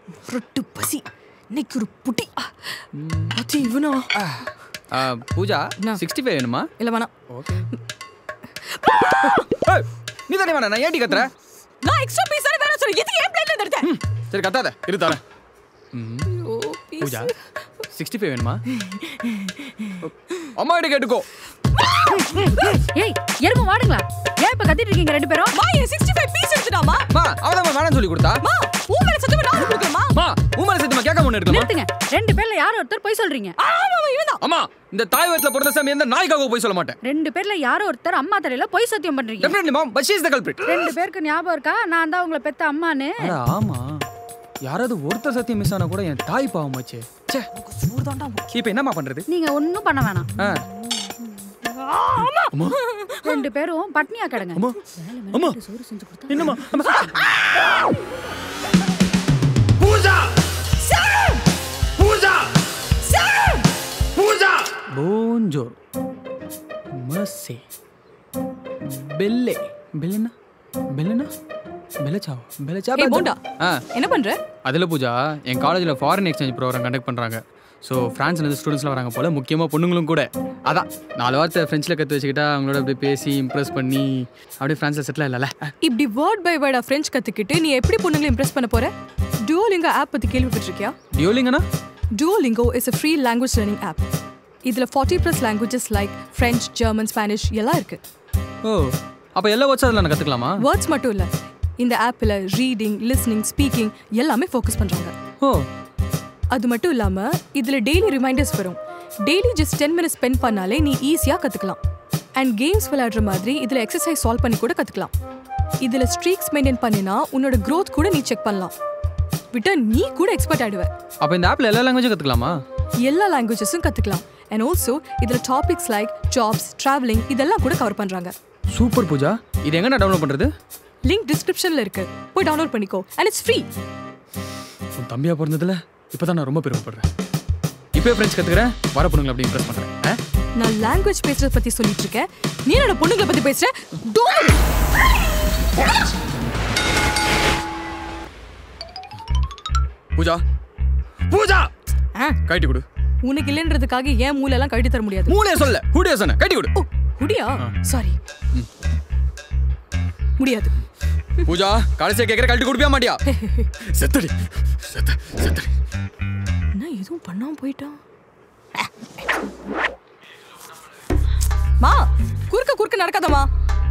ரொட்டு பசி இன்னைக்கு ஒரு புட்டி அது இவனா ஆ, பூஜா என்ன? சிக்ஸ்டி ஃபைவ் வேணுமா இல்ல வேணாம் ஓகே நீ தானே வேணா நான் ஏன்டி கத்துற நான் எக்ஸ்ட்ரா பீஸ் தானே வேணும் சொல்றேன் எதுக்கு ஏன் பிளேட்ல எடுத்தேன் ம், சரி கத்தாத இரு தரேன் ஐயோ பூஜா சிக்ஸ்டி ஃபைவ் வேணுமா அம்மா கிட்ட கேட்டுக்கோ ஏய் எருமை வாடுங்களா ஏன் இப்ப கத்திட்டு இருக்கீங்க ரெண்டு பேரும் மா என் 65 பீஸ் எடுத்துடாமா மா அவதான் வேணாம்னு சொல்லி கொடுத்தா மா உன் மேல சத்தமா நான் கொடுக்கறமா மா உமால சத்தியமா கேட்காம ஒண்ணு இருக்குமா நிறுத்துங்க ரெண்டு பேர்ல யார் ஒருத்தர் போய் சொல்றீங்க ஆமா இவன் தான் அம்மா இந்த தாய் வயித்துல பிறந்த சாமி எந்த நாய்க்காக போய் சொல்ல மாட்டேன் ரெண்டு பேர்ல யாரோ ஒருத்தர் அம்மா தலையில போய் சத்தியம் பண்றீங்க definitely ma'am but she is the culprit ரெண்டு பேருக்கு ஞாபகம் இருக்கா நான் தான் உங்களை பெத்த அம்மான்னு அட ஆமா யாராவது ஒருத்தர் சத்தியம் மிஸ் ஆனா கூட என் தாய் பாவம் ஆச்சு ச்சே சூடு தான்டா இப்போ என்னம்மா பண்றது நீங்க ஒண்ணும் பண்ண வேணாம் ஆ அம்மா ரெண்டு பேரும் பட்னியா கிடங்க அம்மா வேலை அம்மா. மெனக்கிட்டு சோறு செஞ்சு கொடுத்தா என்னம்மா அம்மா. பூஜா பூஜா பூஜா Bonjour. Mercy. பெல்லே பெல்லுனா பெல்லுனா பெல்லச்சாவா பெல்லச்சா ஏய், போண்டா. ஆ என்ன பண்ற அதில் பூஜா என் காலேஜில் ஃபாரின் எக்ஸ்சேஞ்ச் ப்ரோக்ராம் கண்டக்ட் பண்ணுறாங்க ஸோ ஃப்ரான்ஸ்லேருந்து ஸ்டூடெண்ட்ஸ்லாம் வராங்க போல் முக்கியமாக பொண்ணுங்களும் கூட அதான் நாலு வார்த்தை ஃப்ரெஞ்சில் கற்று வச்சுக்கிட்டா அவங்களோட அப்படியே பேசி இம்ப்ரெஸ் பண்ணி அப்படியே ஃப்ரான்ஸில் செட்டில் இல்லைல்ல இப்படி வேர்ட் பை வேர்டா ஃப்ரெஞ்ச் கத்துக்கிட்டு நீ எப்படி பொண்ணுங்களை இம்ப்ரெஸ் பண்ண போற டுவோலிங்கோ ஆப் பத்தி கேள்விப்பட்டிருக்கியா டியோலிங்கண்ணா Duolingo is a free language learning app. இதில் forty plus languages like French German Spanish எல்லாம் இருக்கு ஓ அப்போ எல்லா வச்சு அதில் நான் கற்றுக்கலாமா வேர்ட்ஸ் மட்டும் இல்லை இந்த ஆப்பில் ரீடிங் லிஸ்னிங் ஸ்பீக்கிங் எல்லாமே ஃபோக்கஸ் பண்ணுறாங்க ஓ அது மட்டும் இல்லாமல் இதில் டெய்லி ரிமைண்டர்ஸ் வரும் daily just ten minutes spend பண்ணாலே நீ ஈஸியாக கற்றுக்கலாம் அண்ட் கேம்ஸ் விளையாடுற மாதிரி இதில் எக்ஸசைஸ் சால்வ் பண்ணி கூட கற்றுக்கலாம் இதில் ஸ்ட்ரீக்ஸ் மெயின்டைன் பண்ணினா உன்னோட growth கூட நீ செக் பண்ணலாம் விட்டா நீ கூட எக்ஸ்பர்ட் ஆயிடுவ அப்போ இந்த ஆப்பில் எல்லா லாங்குவேஜும் கற்றுக்கலாமா எல்லா லாங்குவேஜஸும் கற்றுக்கலாம் அண்ட் ஆல்சோ இதில் டாபிக்ஸ் லைக் ஜாப்ஸ் ட்ராவலிங் இதெல்லாம் கூட கவர் பண்ணுறாங்க சூப்பர் பூஜா இது எங்கே நான் டவுன்லோட் பண்ணுறது லிங்க் டிஸ்கிரிப்ஷனில் இருக்கு போய் டவுன்லோட் பண்ணிக்கோ அண்ட் இட்ஸ் ஃப்ரீ உன் தம்பியா பிறந்ததுல இப்போ தான் நான் ரொம்ப பெருமைப்படுறேன் இப்போ ஃப்ரெண்ட்ஸ் கற்றுக்கிறேன் வர பொண்ணுங்களை அப்படி இம்ப்ரெஸ் பண்ணுறேன் ஆ நான் லாங்குவேஜ் பேசுறத பத்தி சொல்லிட்டு இருக்கேன் நீ என்னோட பொண்ணுங்களை பத்தி பேசுற டோர் பூஜா பூஜா ஆ, கட்டி கொடு உனக்கு இல்லைன்றதுக்காக ஏன் மூளை எல்லாம் கழட்டி தர முடியாது மூளைய சொல்ல ஹூடியா சொன்ன கட்டி கொடு ஓ முடியா சாரி முடியாது பூஜா கடைசியா கேட்குற கழட்டி கொடுப்பியா மாட்டியா செத்தடி செத்த செத்தடி என்ன எதுவும் பண்ணாம போயிட்டான் மா குறுக்க குறுக்க நடக்காதம்மா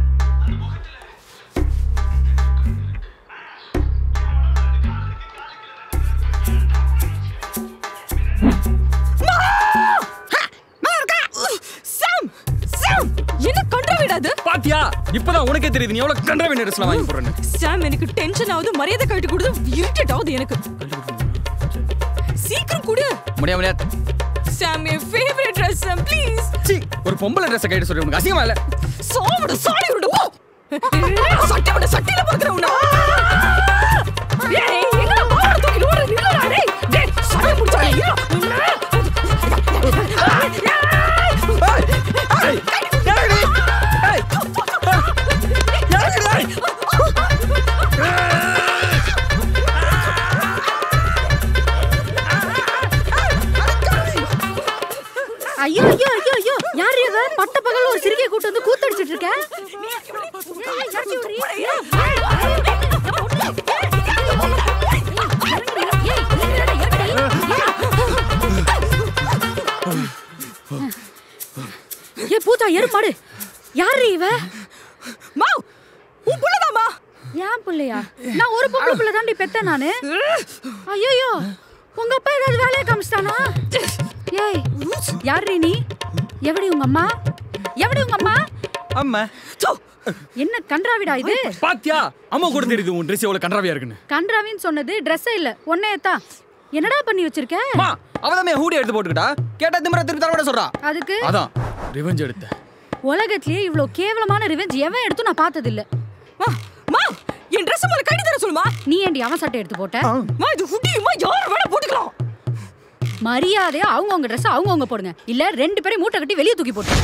சாம் சாம் என்ன கண்ட விடாது பாத்தியா இப்பதான் உனக்கே தெரியுது நீ எவ்வளவு கண்டா வேண்டிய ட்ரெஸ்லாம் வாங்கி போடுறேன்னு சாம் எனக்கு டென்ஷன் ஆகுது மரியாதை கழட்டி கொடுத்து இரிட்டேட் ஆகுது எனக்கு சீக்கிரம் கொடு முடியா முடியாது சாம் என் ஃபேவரட் ட்ரெஸ் சாம் ப்ளீஸ் சீ ஒரு பொம்பளை ட்ரெஸ் கைட்டு சொல்லி உனக்கு அசிங்கமா இல்ல சாவட சாடி விடு போ சட்டை விட சட்டையில பறக்குற உன ஏய் எங்கடா பாவட தூக்கி ஓடு நில்லுடா டேய் டேய் சடை புடிச்சா இரு ஐயோ ஐயோ ஐயோ ஐயோ யார் இவ பட்ட பகல்ல ஒரு சிறுகையை கூட்டு வந்து கூத்தடிச்சிட்டு இருக்க ஏய், இறக்கி விடுறீ? ஏய், ஏய், ஏய், இறங்குடா, இறங்குடா, ஏய். ஏய் பூத்தா எருமாடு யாரு இவ மா உன் புள்ளதாமா ஏன் புள்ளையா நான் ஒரு பொம்பளை புள்ள தாண்டி பெத்த நானு ஐயோ உங்க அப்பா ஏதாவது வேலையை காமிச்சிட்டானா ஏய் யாரு நீ எவடி உங்க அம்மா எவடி உங்க அம்மா அம்மா என்ன கன்றாவிடா இது பாத்தியா அம்மா கூட தெரியுது உன் ட்ரெஸ் எவ்வளவு கன்றாவியா இருக்குன்னு கன்றாவின்னு சொன்னது Dress இல்ல ஒன்னேத்தான் என்னடா பண்ணி வச்சிருக்க அம்மா அவதான் ஹூடி எடுத்து போட்டுக்கிட்டா கேட்டா திமிரா திருப்பி தரவிட சொல்றா அதுக்கு அதான் ரிவெஞ்ச் எடுத்த உலகத்திலேயே இவ்ளோ கேவலமான ரிவெஞ்ச் எவன் எடுத்து நான் பார்த்தது இல்ல மா மா என் Dress முதல்ல கழட்டி தர சொல்லுமா நீ ஏண்டி அவன் சட்டை எடுத்து போட்ட மா இது ஹுட்டியுமா யார் வேணா போட்டுக்கலாம் மரியாதையா அவங்கவங்க ட்ரெஸ் அவங்கவங்க போடுங்க இல்ல ரெண்டு பேரையும் மூட்டை கட்டி வெளியே தூக்கி போட்டு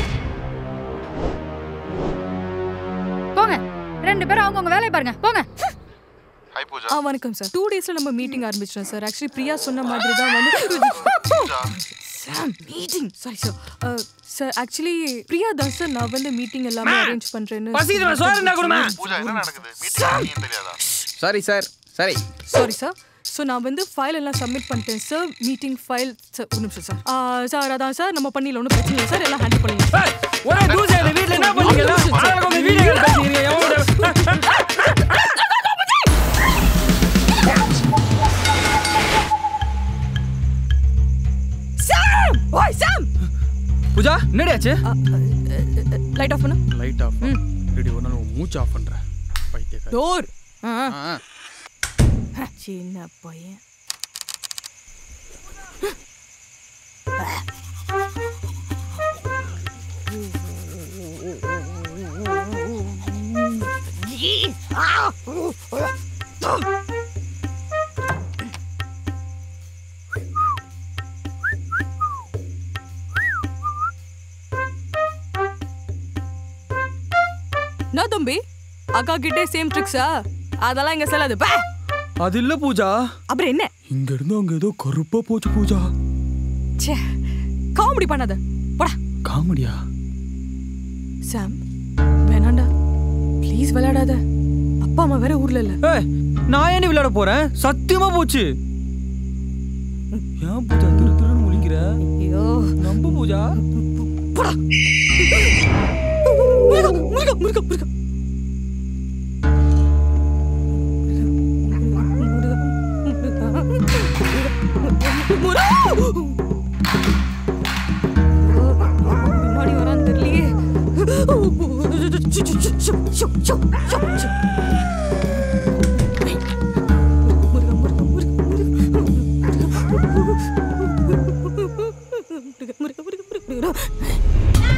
போங்க ரெண்டு பேரும் அவங்கவங்க வேலையை பாருங்க போங்க ஹாய் பூஜா ஆ வணக்கம் சார் டூ டேஸ்ல நம்ம மீட்டிங் ஆரம்பிச்சிட்டோம் சார் ஆக்சுவலி பிரியா சொன்ன மாதிரி தான் வந்து Pooja sir meeting sorry sir sir actually Priya தான் சார் நான் வந்து மீட்டிங் எல்லாமே அரேஞ்ச் பண்றேன்னு பசிக்குது சோறு என்ன கொடுமா பூஜா என்ன நடக்குது மீட்டிங் தெரியாதா சாரி சார் சரி சாரி சார் ஸோ நான் வந்து ஃபைல் எல்லாம் சப்மிட் பண்ணிட்டேன் சார் மீட்டிங் ஃபைல் சார் ஒரு நிமிஷம் சார் சார் அதான் சார் நம்ம பண்ணிடல ஒன்றும் பிரச்சனை இல்லை சார் எல்லாம் ஹேண்டில் பண்ணிடலாம் ஏய், ஒரே தூசி அந்த வீட்ல என்ன பண்ணீங்க ஆளுக்கு உங்க வீடியோ பேசுறீங்க எவனோட சாம் ஓய் சாம் பூஜா என்னடி ஆச்சு லைட் ஆஃப் பண்ணு லைட் ஆஃப் ரெடி ஒரு நாள் மூச்சு ஆஃப் பண்றேன் பைத்தியக்கார டோர் ஆ சின்ன பையன் என்ன தம்பி அக்கா கிட்டே சேம் ட்ரிக்ஸா அதெல்லாம் இங்க செல்லாது பா அது இல்ல பூஜா அப்புறம் என்ன இங்க இருந்து அங்க ஏதோ கருப்பா போச்சு பூஜா ச்சே காமெடி பண்ணாத போடா காமெடியா சாம் வேணாண்டா ப்ளீஸ் விளையாடாத அப்பா அம்மா வேற ஊர்ல இல்ல ஏய் நான் ஏன் விளையாட போறேன் சத்தியமா போச்சு ஏன் பூஜா திரு திருன்னு முழிக்கிற ஐயோ நம்பு பூஜா போடா முருகா முருகா முருகா முருகா பின்னாடி வரான்னு தெரியலையே முருகா முருகா முருகா முருகா முருகா முருகா முருகா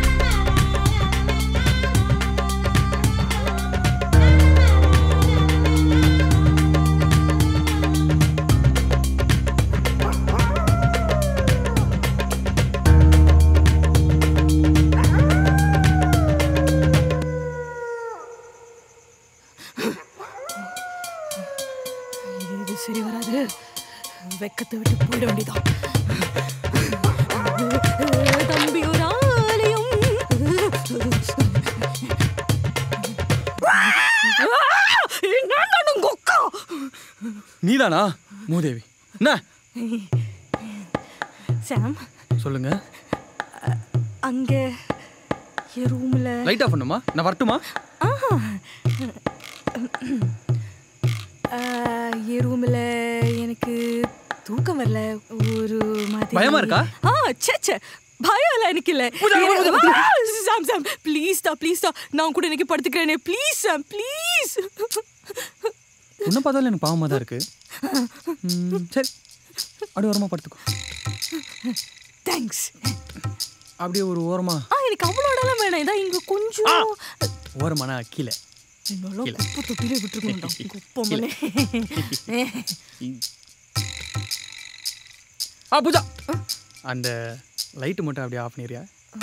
இது சரி வராது வெக்கத்தை விட்டு போயிட வேண்டியதான் தம்பி ஒரு ஆலயம் என்னடா உங்க அக்கா நீதானா மூதேவி என்ன சாம் சொல்லுங்க அங்க என் ரூம்ல லைட் ஆஃப் பண்ணுமா நான் வரட்டுமா என் ரூம்ல எனக்கு தூக்கம் வரல ஒரு மாதிரி பயமா இருக்கா? ஆ ச்சே ச்சே பயம் இல்ல எனக்கு இல்ல ஆ, சாம் சாம் ப்ளீஸ் தா ப்ளீஸ் தா நான் கூட இன்னைக்கு படுத்துக்கிறேனே ப்ளீஸ் சாம் ப்ளீஸ் உன்னை பார்த்தாலும் எனக்கு பாவமாக தான் இருக்கு ம், சரி அப்படியே ஓரமாக படுத்துக்கோ தேங்க்ஸ் அப்படியே ஒரு ஓரமா ஆ எனக்கு அவ்வளோ இடம்லாம் வேணாம் இதான் இங்க கொஞ்சம் ஓரமானா கீழே என்னெல்லாம் கீழே. குப்பை தொட்டிலே விட்டுருக்கோம்டா குப்பமலே ஆ பூஜா அந்த லைட்டு மட்டும் அப்படியே ஆஃப் பண்ணிடுறியா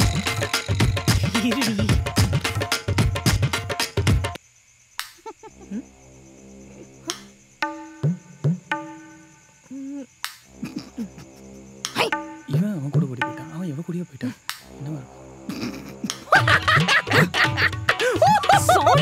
இருடி இவன் அவன் கூட ஓடி போயிட்டான் அவன் எவன் கூடயே போயிட்டான் என்ன சாரி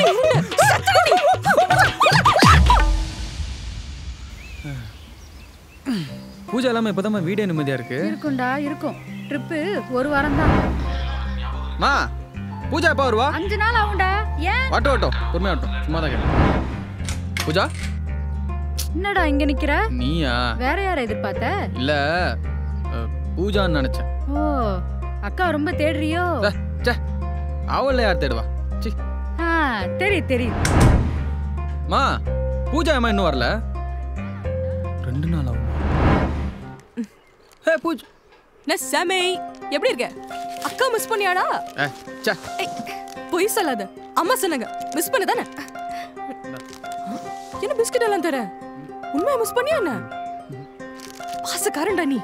பூஜா இல்லாமல் இப்போ தான் வீடே நிம்மதியாக இருக்கு இருக்கும்டா இருக்கும் ட்ரிப்பு ஒரு வாரம் தான் மா பூஜா எப்போ வருவா அஞ்சு நாள் ஆகும்டா ஏன் வாட்டும் வாட்டும் பொறுமையாக வாட்டும் சும்மா தான் கேட்டேன் பூஜா என்னடா இங்க நிக்கிற நீயா வேற யாரை எதிர்பார்த்த இல்லை பூஜான்னு நினச்சேன் ஓ அக்கா ரொம்ப தேடுறியோ ச்சே, ச்சே அவள யார் தேடுவா சி ஆ தெரியும் தெரியும் மா பூஜா ஏமா இன்னும் வரல ரெண்டு நாள் ஆகும் ஹே பூஜ் என்ன சமை எப்படி இருக்க அக்கா மிஸ் பண்ணியாடா ஏ சே ஏய், பொய் சொல்லாத அம்மா சொன்னாங்க மிஸ் பண்ண தானே என்ன பிஸ்கட் எல்லாம் தர உண்மையா மிஸ் பண்ணியா என்ன பாசக்காரன்டா நீ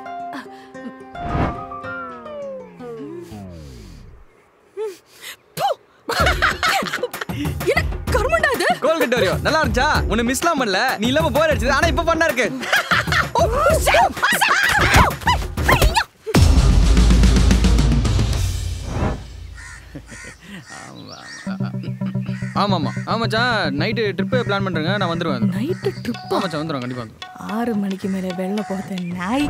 பு. என்ன கருமண்டா இது கோல்கட் சாக்லேட் வரையோ நல்லா இருந்துச்சா உன்னை மிஸ்லாம் பண்ணல நீ இல்லாம போர் அடிச்சது ஆனா இப்ப பண்ணா இருக்கு ஆமாம்மா ஆமாச்சான் நைட்டு ட்ரிப்பு பிளான் பண்ணுறேங்க நான் வந்துடுவேன் நைட்டு ட்ரிப்பா ஆமாச்சான் வந்துடுவேன் கண்டிப்பாக வந்துடுவேன் ஆறு மணிக்கு மேலே வெளில போகிற நாய்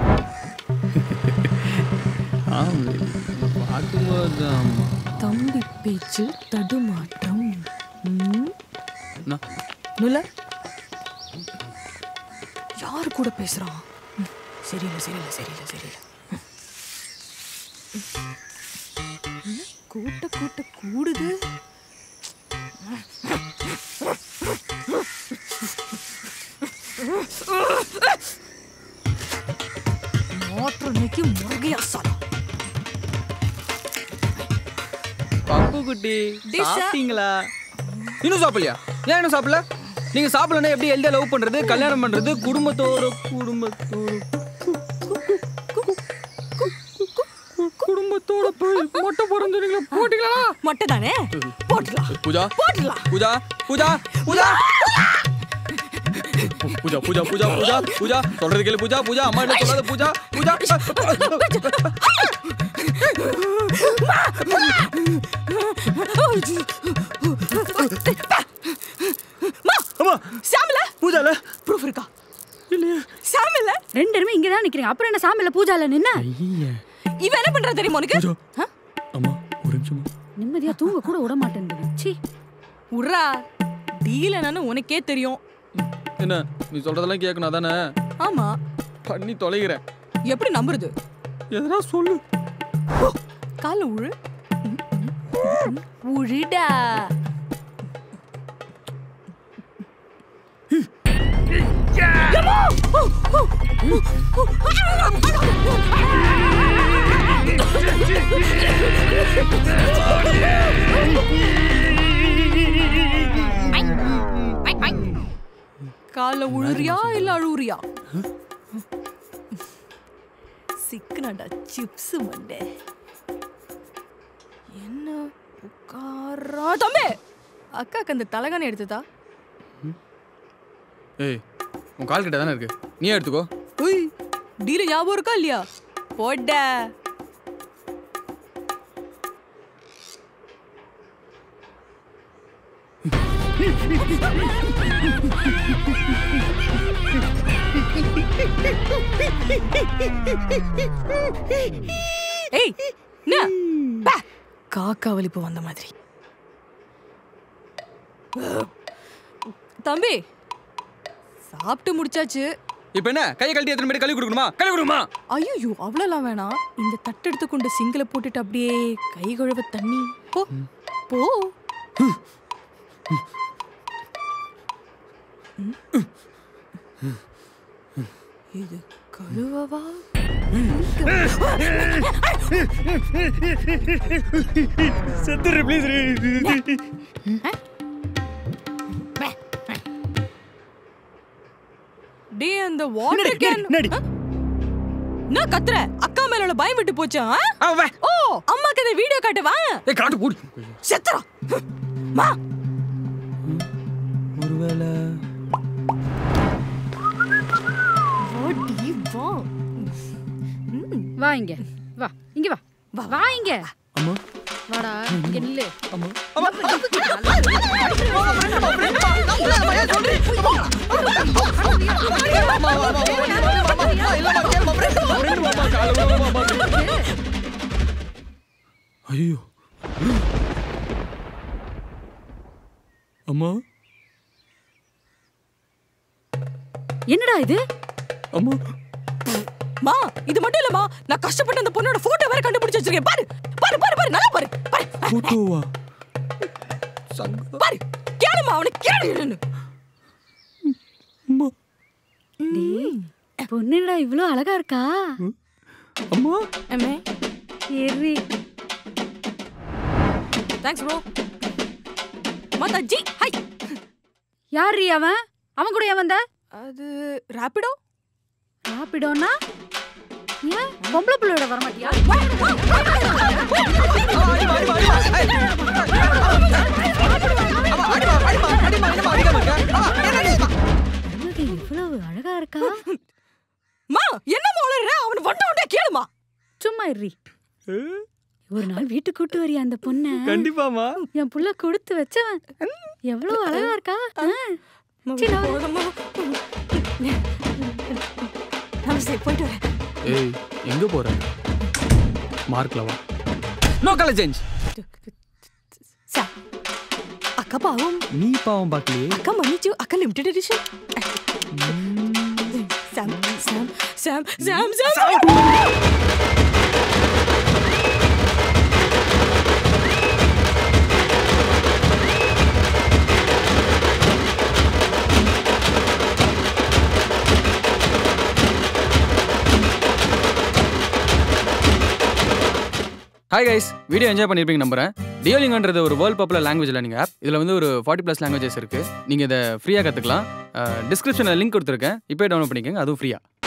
ஆமாம் பார்க்கும்போது ஆமா. தம்பி பேச்சு தடுமாற்றம் ம், நான் நுல யார் கூட பேசுறான் ம், சரியில்லை சரியில்லை சரியில்லை சரியில்லை ம், கூட்ட கூட்ட கூடுது மாற்றன்னைக்கு முருகையா சாதம் பப்பு குட்டி Dish ஆ? சாப்பிட்டீங்களா இன்னும் சாப்பிடலையா ஏன் இன்னும் சாப்பிடல நீங்க சாப்பிடலன்னா எப்படி ஹெல்தியா லவ் பண்றது கல்யாணம் பண்றது குடும்பத்தோட குடும்பத்தோட குடும்பத்தோட போய் மொட்டை போறேன்னு சொன்னீங்களா போட்டீங்களா மொட்டை தானே போட்டுலாம் பூஜா போட்டுலாம் பூஜா பூஜா பூஜா பூஜா பூஜா பூஜா பூஜா பூஜா சொல்றது கேளு பூஜா பூஜா அம்மா என்ன சொல்லாத பூஜா பூஜா அம்மா சாமில பூஜால ப்ரூஃப் இருக்கா சாமில ரெண்டு பேருமே இங்க தான் நிக்கிறீங்க அப்புறம் என்ன சாமியில பூஜால நின்ன ஐயா இவன் என்ன பண்றா தெரியுமா உனக்கு ஆ? அம்மா ஒரு நிமிஷமா நிம்மதியா தூங்க கூட விட மாட்டேன் சி உர்ரா டீல் என்னன்னு உனக்கே தெரியும் என்ன நீ சொல்றதெல்லாம் கேட்கணும் அதானே ஆமா பண்ணி தொலைகிறேன் எப்படி நம்புறது எதனா சொல்லு கால உழு ம், ம், ம். உழுடா கால உழுறியா இல்ல அழுவுறியா சிக்கனடா சிப்ஸ் மண்டே என்ன உட்காரா தம்பி அக்காக்கு அந்த தலகாணி எடுத்ததா ஏய் உன் கால் கிட்ட தானே இருக்கு நீ எடுத்துக்கோ உய் டீல ஞாபகம் இருக்கா இல்லையா போட ஏய் என்ன பா. காக்கா வலிப்பு வந்த மாதிரி தம்பி சாப்பிட்டு முடிச்சாச்சு இப்போ என்ன கையை கழட்டி எத்தனை பேர் கழுவி கொடுக்கணுமா கழுவி கொடுக்குமா ஐயோ அவ்வளோலாம் வேணாம் இந்த தட்டெடுத்து கொண்டு சிங்கில போட்டுட்டு அப்படியே கை கழுவ தண்ணி போ போ ம். இது கழுவவா செத்துரு ப்ளீஸ் டே அந்த வாட்டர் கேன் என்ன கத்துற அக்கா மேல உள்ள பயம் விட்டு போச்சா ஆ? ஓ அம்மாக்கு இந்த வீடியோ காட்டுவா ஏய் காட்டு போடி செத்துறா மா ஒருவேளை வாடி வா வா இங்க வா இங்க வா வா வா இங்க அம்மா வாடா இங்க நில்லு அம்மா ஐயோ அம்மா என்னடா இது அம்மா மா இது மட்டும் இல்லம்மா நான் கஷ்டப்பட்டு அந்த பொண்ணோட போட்டோ வேற கண்டுபிடிச்சு வச்சிருக்கேன் பாரு பாரு பாரு பாரு நல்லா பாரு பாரு போட்டோவா சங்க பாரு கேளுமா அவனுக்கு கேளு என்னன்னு அம்மா டேய் பொண்ணுடா இவ்ளோ அழகா இருக்கா அம்மா அம்மே எரி தேங்க்ஸ் ப்ரோ மாதாஜி ஹாய் யார் அவன் அவன் கூட ஏன் வந்த அது ராபிடோ ராப்பிடோன்னா ஏன் பொம்பளை பிள்ளையோட வரமாட்டியா அடிமா அடிமா அடிமா என்னமா அடிக்காம இருக்க ஆ, என்னடி மருமக இவ்வளவு அழகா இருக்கா மா என்னம்மா உளற அவன் வண்ட வண்டே கேளுமா சும்மா இருறி ஒரு நாள் வீட்டுக்கு கூட்டு வரியா அந்த பொண்ண கண்டிப்பாமா என் புள்ள கொடுத்து வச்சவன் எவ்வளவு அழகா இருக்கா ஆ. சரி, நான் வரேன். போதுமா நமஸ்தே போயிட்டு வரேன் ஏய் எங்கே போகிற மார்க்கில் வா நோ கலர் சேஞ்ச் சார் அக்கா பாவம் நீ பாவம் பார்க்கலையே அக்கா மன்னிச்சு அக்கா limited edition Sam Sam Sam Sam Sam hi guys video enjoy பண்ணியிருப்பீங்க நம்புறேன் டியோலிங்கன்றது ஒரு world popular language learning app இதில் வந்து ஒரு ஃபார்ட்டி ப்ளஸ் லாங்குவேஜஸ் இருக்குது நீங்கள் இதை ஃப்ரீயாக கற்றுக்கலாம் டிஸ்கிரிப்ஷனில் லிங்க் கொடுத்துருக்கேன் இப்போ டவுன்லோட் பண்ணிக்கோங்க அதுவும் ஃப்ரீயாக